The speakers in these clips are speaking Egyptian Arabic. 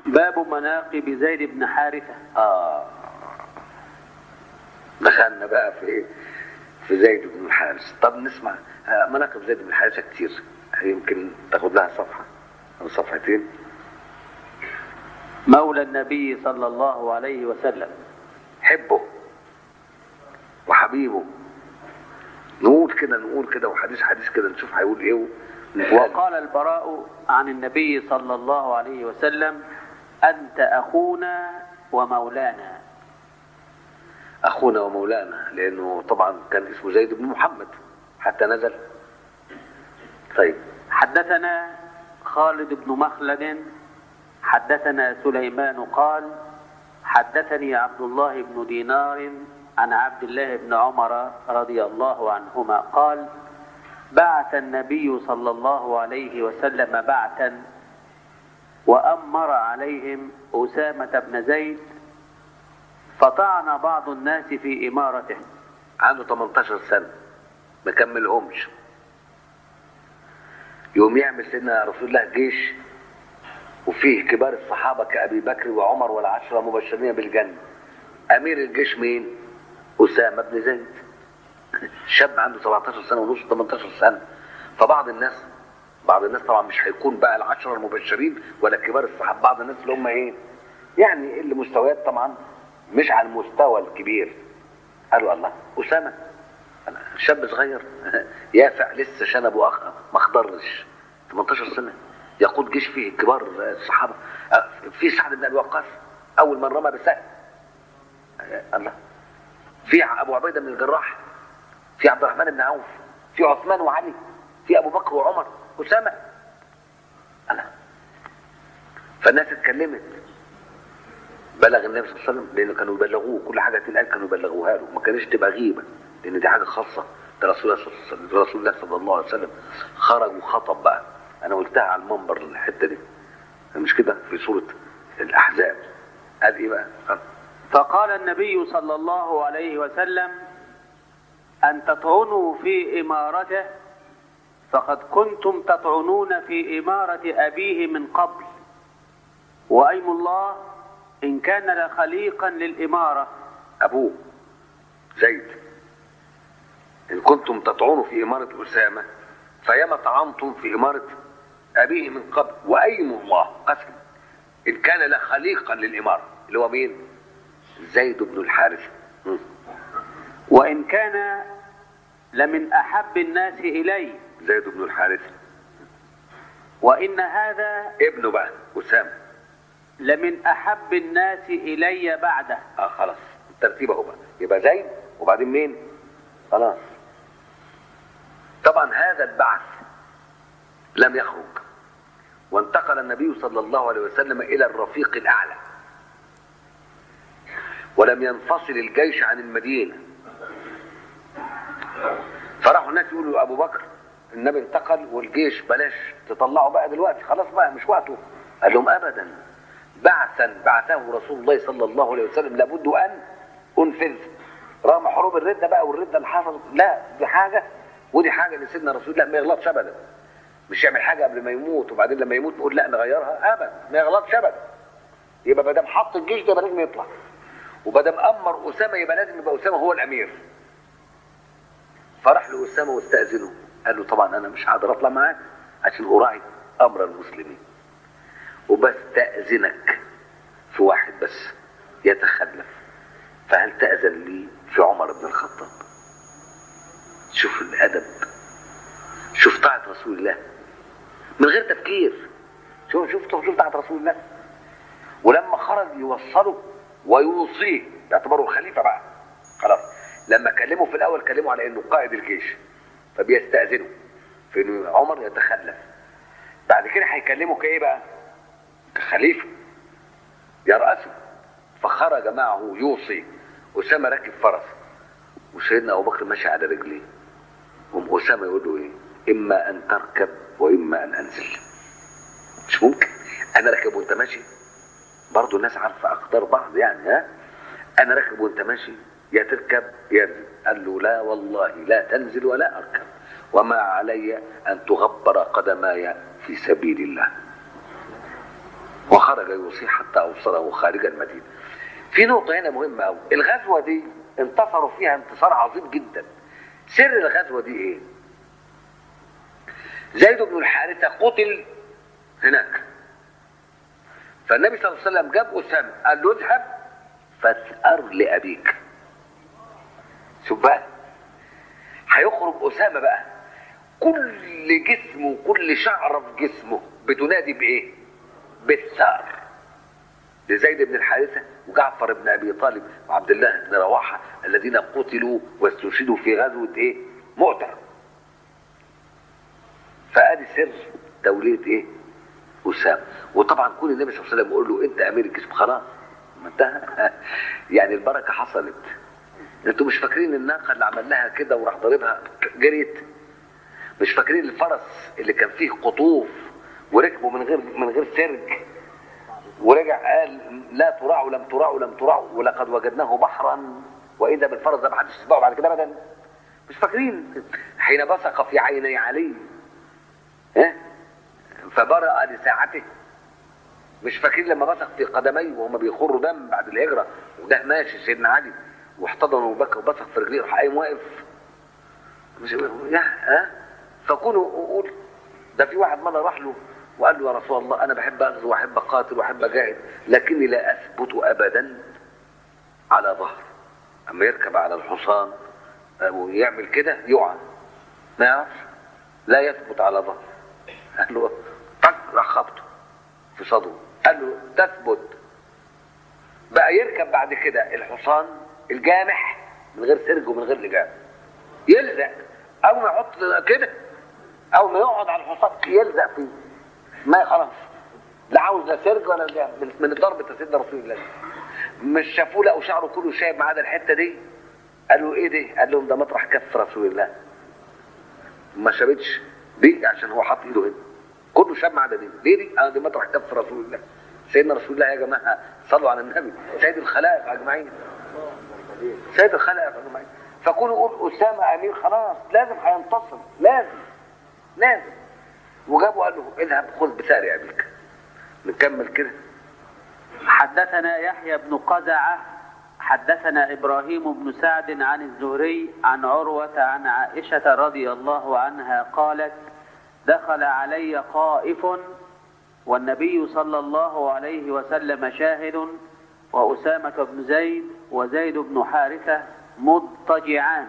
باب مناقب زيد بن حارثة اه دخلنا بقى في في زيد بن الحارث طب نسمع آه، مناقب زيد بن الحارثة كتير يمكن تاخد لها صفحة أو صفحتين مولى النبي صلى الله عليه وسلم حبه وحبيبه نقول كده نقول كده وحديث حديث كده نشوف هيقول ايه ونتقال. وقال البراء عن النبي صلى الله عليه وسلم أنت أخونا ومولانا اخونا ومولانا لانه طبعا كان اسمه زيد بن محمد حتى نزل طيب حدثنا خالد بن مخلد حدثنا سليمان قال حدثني عبد الله بن دينار عن عبد الله بن عمر رضي الله عنهما قال بعث النبي صلى الله عليه وسلم بعثا وأمر عليهم أسامة بن زيد فطعن بعض الناس في إمارته عنده 18 سنة ما كملهمش يقوم يعمل سيدنا رسول الله جيش وفيه كبار الصحابة كأبي بكر وعمر والعشرة مبشرين بالجنة أمير الجيش مين؟ أسامة بن زيد شاب عنده 17 سنة ونص 18 سنة فبعض الناس بعض الناس طبعا مش هيكون بقى العشرة المبشرين ولا كبار الصحابة بعض الناس اللي هم ايه؟ يعني اللي مستويات طبعا مش على المستوى الكبير قالوا الله أسامة أنا شاب صغير يافع لسه شنبه أخ- ما اخضرش 18 سنة يقود جيش فيه كبار الصحابة أه، في سعد بن أبي وقاص أول من رمى بسهم أه، الله في أبو عبيدة بن الجراح في عبد الرحمن بن عوف في عثمان وعلي في أبو بكر وعمر أسامة الله فالناس اتكلمت بلغ النبي صلى الله عليه وسلم لانه كانوا يبلغوه كل حاجه تنقال كانوا يبلغوها له ما كانش تبقى غيبه لان دي حاجه خاصه ده رسول الله صلى الله عليه وسلم رسول الله صلى الله عليه وسلم خرج وخطب بقى انا قلتها على المنبر الحته دي مش كده في سوره الاحزاب قال ايه بقى؟ قال فقال النبي صلى الله عليه وسلم أن تطعنوا في إمارته فقد كنتم تطعنون في إمارة أبيه من قبل وأيم الله إن كان لخليقا للإمارة ابوه زيد ان كنتم تطعنوا في اماره اسامه فيما طعنتم في اماره ابيه من قبل وايم الله قسم ان كان لخليقا للاماره اللي هو مين؟ زيد بن الحارث م. وإن كان لمن أحب الناس إلي زيد بن الحارث وإن هذا ابنه بقى اسامه لمن أحب الناس إلي بعده اه خلاص الترتيب اهو بقى يبقى زيد وبعدين مين؟ خلاص طبعا هذا البعث لم يخرج وانتقل النبي صلى الله عليه وسلم الى الرفيق الاعلى ولم ينفصل الجيش عن المدينه فراحوا الناس يقولوا ابو بكر النبي انتقل والجيش بلاش تطلعوا بقى دلوقتي خلاص بقى مش وقته قال لهم ابدا بعثا بعثه رسول الله صلى الله عليه وسلم لابد ان انفذ رغم حروب الرده بقى والرده اللي حصلت لا دي حاجه ودي حاجه لسيدنا رسول الله ما يغلطش ابدا مش يعمل حاجه قبل ما يموت وبعدين لما يموت نقول لا نغيرها ابدا ما يغلطش ابدا يبقى ما دام حط الجيش ده يبقى لازم يطلع وما دام امر اسامه يبقى لازم يبقى اسامه هو الامير فراح لاسامه واستاذنه قال له طبعا انا مش هقدر اطلع معاك عشان اراعي امر المسلمين وبستاذنك في واحد بس يتخلف فهل تاذن لي في عمر بن الخطاب شوف الادب شوف طاعه رسول الله من غير تفكير شوف شوف شوف طاعه رسول الله ولما خرج يوصله ويوصيه باعتباره الخليفه بقى خلاص لما كلمه في الاول كلمه على انه قائد الجيش فبيستاذنه في ان عمر يتخلف بعد كده هيكلمه كايه بقى كخليفه يرأسه فخرج معه يوصي أسامة راكب فرس وسيدنا أبو بكر ماشي على رجليه قام أسامة يقول له إيه إما أن تركب وإما أن أنزل مش ممكن أنا راكب وأنت ماشي برضه الناس عارفة أقدار بعض يعني ها أنا راكب وأنت ماشي يا تركب يا انزل قال له لا والله لا تنزل ولا أركب وما علي أن تغبر قدماي في سبيل الله وخرج يوصي حتى اوصله خارج المدينه في نقطه هنا مهمه قوي الغزوه دي انتصروا فيها انتصار عظيم جدا سر الغزوه دي ايه زيد بن الحارثه قتل هناك فالنبي صلى الله عليه وسلم جاب اسامه قال له اذهب فاسأر لابيك شوف بقى هيخرج اسامه بقى كل جسمه كل شعره في جسمه بتنادي بايه بالثار لزيد بن الحارثه وجعفر بن ابي طالب وعبد الله بن رواحه الذين قتلوا واستشهدوا في غزوه ايه مؤتة فادي سر توليه ايه اسامه وطبعا كل النبي صلى الله عليه وسلم يقول له انت امير الجسم خلاص ما انتهى يعني البركه حصلت انتوا مش فاكرين الناقه اللي عملناها كده وراح ضاربها جريت مش فاكرين الفرس اللي كان فيه قطوف وركبوا من غير من غير سرج ورجع قال لا تراعوا لم تراعوا لم تراعوا ولقد وجدناه بحرا واذا بالفرس ده ما حدش يسبقه بعد كده ابدا مش فاكرين حين بصق في عيني علي ها فبرأ لساعته مش فاكرين لما بصق في قدميه وهم بيخروا دم بعد الهجره وده ماشي سيدنا علي واحتضن ابو بكر وبصق في رجليه وراح قايم واقف مش يا ها فكونوا قول ده في واحد مره راح له وقال له يا رسول الله انا بحب اغزو واحب اقاتل واحب اجاهد لكني لا اثبت ابدا على ظهر اما يركب على الحصان ويعمل كده يقع ما يعرفش لا يثبت على ظهر قال له طق راح خبطه في صدره قال له تثبت بقى يركب بعد كده الحصان الجامح من غير سرج ومن غير لجام يلزق اول ما يحط كده اول ما يقعد على الحصان يلزق فيه ما خلاص لا عاوز لا سرج ولا لجام من من الضرب بتاع سيدنا رسول الله مش شافوه لقوا شعره كله شايب ما عدا الحته دي قالوا ايه دي؟ قال لهم ده مطرح كف رسول الله ما شابتش دي عشان هو حاطط ايده هنا كله شاب ما عدا دي ليه دي؟ اه دي مطرح كف رسول الله سيدنا رسول الله يا جماعه صلوا على النبي سيد الخلائق اجمعين سيد الخلائق اجمعين فكونوا يقول اسامه امير خلاص لازم هينتصر لازم لازم وجابوا قال له اذهب خذ بثار ابيك نكمل كده حدثنا يحيى بن قزعة حدثنا إبراهيم بن سعد عن الزهري عن عروة عن عائشة رضي الله عنها قالت دخل علي قائف والنبي صلى الله عليه وسلم شاهد وأسامة بن زيد وزيد بن حارثة مضطجعان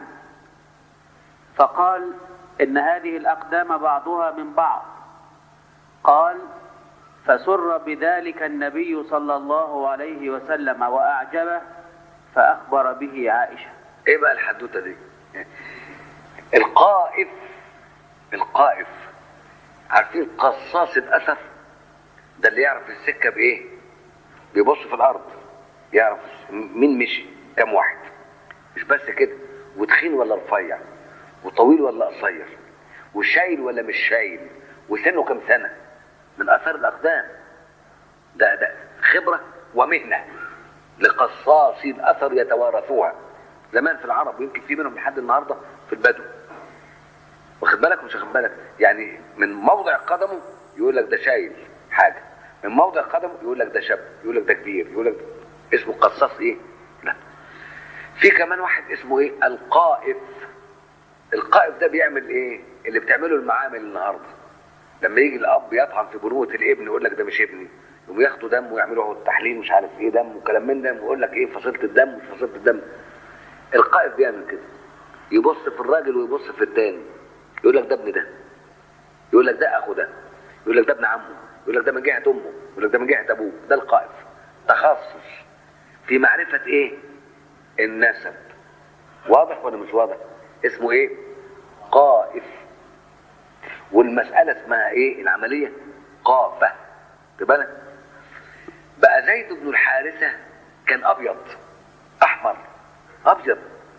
فقال إن هذه الأقدام بعضها من بعض قال فسر بذلك النبي صلى الله عليه وسلم وأعجبه فأخبر به عائشة ايه بقى الحدوته دي القائف القائف عارفين قصاص الاثر ده اللي يعرف السكه بايه بيبص في الارض يعرف مين مشي كم واحد مش بس كده وتخين ولا رفيع وطويل ولا قصير وشايل ولا مش شايل وسنه كم سنه من اثار الاقدام ده ده خبره ومهنه لقصاصي الاثر يتوارثوها زمان في العرب ويمكن في منهم لحد النهارده في البدو واخد بالك مش واخد بالك يعني من موضع قدمه يقول لك ده شايل حاجه من موضع قدمه يقول لك ده شاب يقول لك ده كبير يقول لك ده اسمه قصاص ايه لا في كمان واحد اسمه ايه القائف القائف ده بيعمل ايه اللي بتعمله المعامل النهارده لما يجي الاب يطعن في بنوه الابن يقول لك ده مش ابني يقوم ياخدوا دم ويعملوا التحليل مش عارف ايه دم وكلام من ده ويقول لك ايه فصيله الدم مش فصيله الدم القائد بيعمل كده يبص في الراجل ويبص في التاني يقول لك ده ابن ده يقول لك ده اخو ده يقول لك ده ابن عمه يقول لك ده من جهه امه يقول لك ده من جهه ابوه ده القائد تخصص في معرفه ايه النسب واضح ولا مش واضح اسمه ايه قائف والمساله اسمها ايه العمليه قافه بالك بقى زيد بن الحارثة كان أبيض أحمر أبيض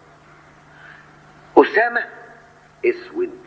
أسامة أسود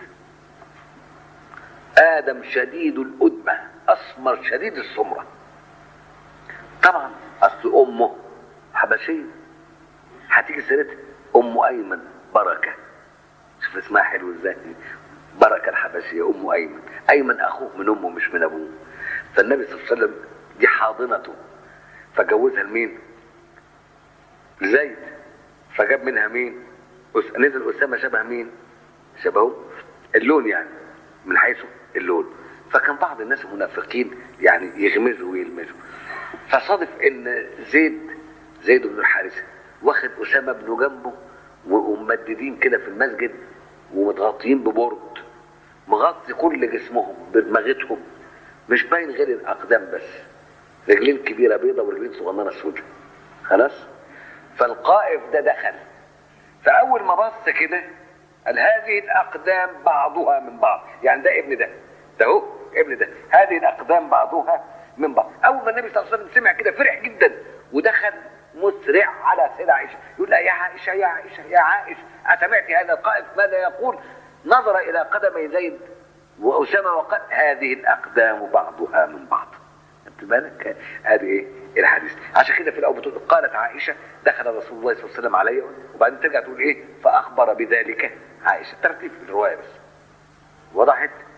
آدم شديد الأدمة أسمر شديد السمرة طبعا أصل أمه حبشية هتيجي سيرتها أم أيمن بركة شوف اسمها حلو ازاي بركة الحبشية أم أيمن أيمن أخوه من أمه مش من أبوه فالنبي صلى الله عليه وسلم دي حاضنته فجوزها لمين لزيد فجاب منها مين أس... نزل اسامه شبه مين شبهه اللون يعني من حيث اللون فكان بعض الناس المنافقين يعني يغمزوا ويلمزوا فصادف ان زيد زيد بن الحارثه واخد اسامه بن جنبه وممددين كده في المسجد ومتغطيين ببرد مغطي كل جسمهم بدماغتهم مش باين غير الاقدام بس رجلين كبيره بيضه ورجلين صغننه سودة خلاص فالقائف ده دخل فاول ما بص كده قال هذه الاقدام بعضها من بعض يعني ده ابن ده ده هو ابن ده هذه الاقدام بعضها من بعض اول ما النبي صلى الله عليه وسلم سمع كده فرح جدا ودخل مسرع على سيدة عائشة يقول لها يا عائشة يا عائشة يا عائشة أسمعت هذا القائد ماذا يقول نظر إلى قدمي زيد وأسامة وقال هذه الأقدام بعضها من بعض خدت بالك هذه ايه الحديث عشان كده في الاول بتقول قالت عائشه دخل رسول الله صلى الله عليه وسلم علي وبعدين ترجع تقول ايه فاخبر بذلك عائشه ترتيب في الروايه بس وضحت